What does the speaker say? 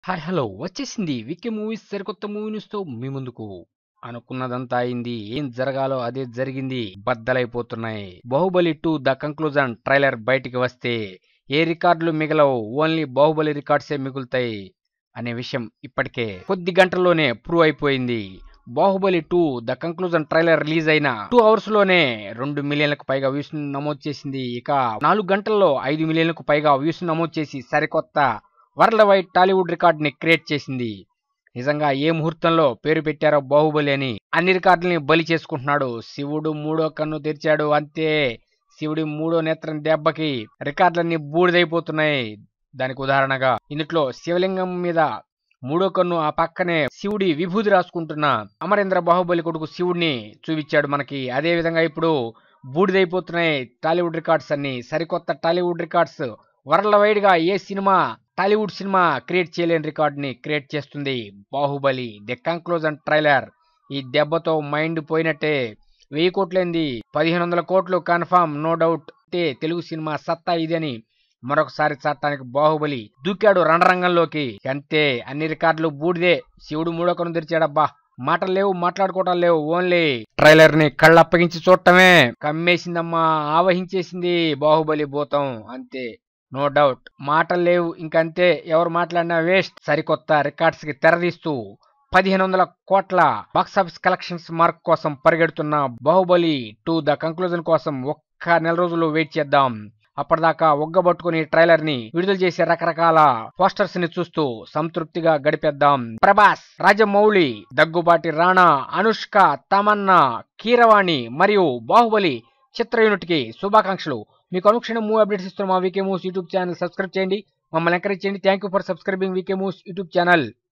hi hello వచ్చేసింది Vicky movies సరికొత్త movie news తో మీ ముందుకు అనుకున్నదంతా అయింది ఏం జరగాలో అదే జరిగింది బద్దలైపోతున్నాయి Baahubali two the conclusion trailer బయటికి వస్తే ఏ రికార్డులు మిగలవు ఓన్లీ బాహుబలి రికార్డ్సే మిగులుతాయి అనే విషయం ఇప్పటికే కొద్ది గంటల్లోనే ప్రూవ్ అయిపోయింది Baahubali two the conclusion trailer release అయిన టూ అవర్స్ లోనే రెండు మిలియన్లకు పైగా వ్యూస్ నమోదు చేసింది ఇక నాలుగు గంటల్లో ఐదు మిలియన్లకు పైగా వ్యూస్ నమోదు చేసి సరికొత్త వరల్డ్ వైడ్ టాలీవుడ్ రికార్డ్ ని క్రియేట్ చేసింది నిజంగా ఏ ముహూర్తంలో పేరు పెట్టారో బాహుబలి అని అన్ని రికార్డుల్ని బలి చేసుకుంటున్నాడు శివుడు మూడో కన్ను తెరిచాడు అంతే శివుడి మూడో నేత్రం దెబ్బకి రికార్డులన్నీ బూడిదైపోతున్నాయి దానికి ఉదాహరణగా ఇందులో శివలింగం మీద మూడో కన్ను ఆ పక్కనే శివుడి విభూది రాసుకుంటున్న అమరేంద్ర బాహుబలి కొడుకు శివుడిని చూపించాడు మనకి అదే విధంగా ఇప్పుడు బూడిదైపోతున్నాయి టాలీవుడ్ రికార్డ్స్ అన్ని సరికొత్త టాలీవుడ్ రికార్డ్స్ వరల్డ్ వైడ్ గా ఏ సినిమా టాలీవుడ్ సినిమా క్రియేట్ చేయలేని రికార్డ్ ని క్రియేట్ చేస్తుంది బాహుబలి ది కంక్లూజన్ ట్రైలర్ ఈ దెబ్బతో మైండ్ పోయినట్టే వెయ్యి కోట్లేంది పదిహేను వందల కోట్లు కన్ఫామ్ నో డౌట్ అంటే తెలుగు సినిమా సత్తా ఇదని మరొకసారి చాటానికి బాహుబలి దూకాడు రణరంగంలోకి అంతే అన్ని రికార్డులు బూడిదే శివుడు మూడొకను తెరిచాడబ్బా మాటలు లేవు మాట్లాడుకోవటం లేవు ఓన్లీ ట్రైలర్ ని కళ్ళప్పగించి చూడటమే కమ్మేసిందమ్మా ఆవహించేసింది బాహుబలి భూతం అంతే నో డౌట్ మాటలు లేవు ఇంకంతే ఎవరు మాట్లాడినా వేస్ట్ సరికొత్త రికార్డ్స్ కి తెరదీస్తూ పదిహేను వందల కోట్ల బాక్సాఫీస్ కలెక్షన్స్ మార్క్ కోసం పరిగెడుతున్న బాహుబలి టూ ద కంక్లూజన్ కోసం ఒక్క నెల రోజులు వెయిట్ చేద్దాం అప్పటిదాకా ఒగ్గబట్టుకుని ట్రైలర్ ని విడుదల చేసే రకరకాల పోస్టర్స్ ని చూస్తూ సంతృప్తిగా గడిపేద్దాం ప్రభాస్ రాజమౌళి దగ్గుబాటి రాణా అనుష్క తమన్నా కీరవాణి మరియు బాహుబలి చిత్ర యూనిట్ కి శుభాకాంక్షలు మీకు అనుక్షణం మూవీ అప్డేట్స్ ఇస్తున్న మా VK moves YouTube channel subscribe చేయండి మమ్మల్ని ఎంకరేజ్ చేయండి thank you for subscribing VK moves YouTube channel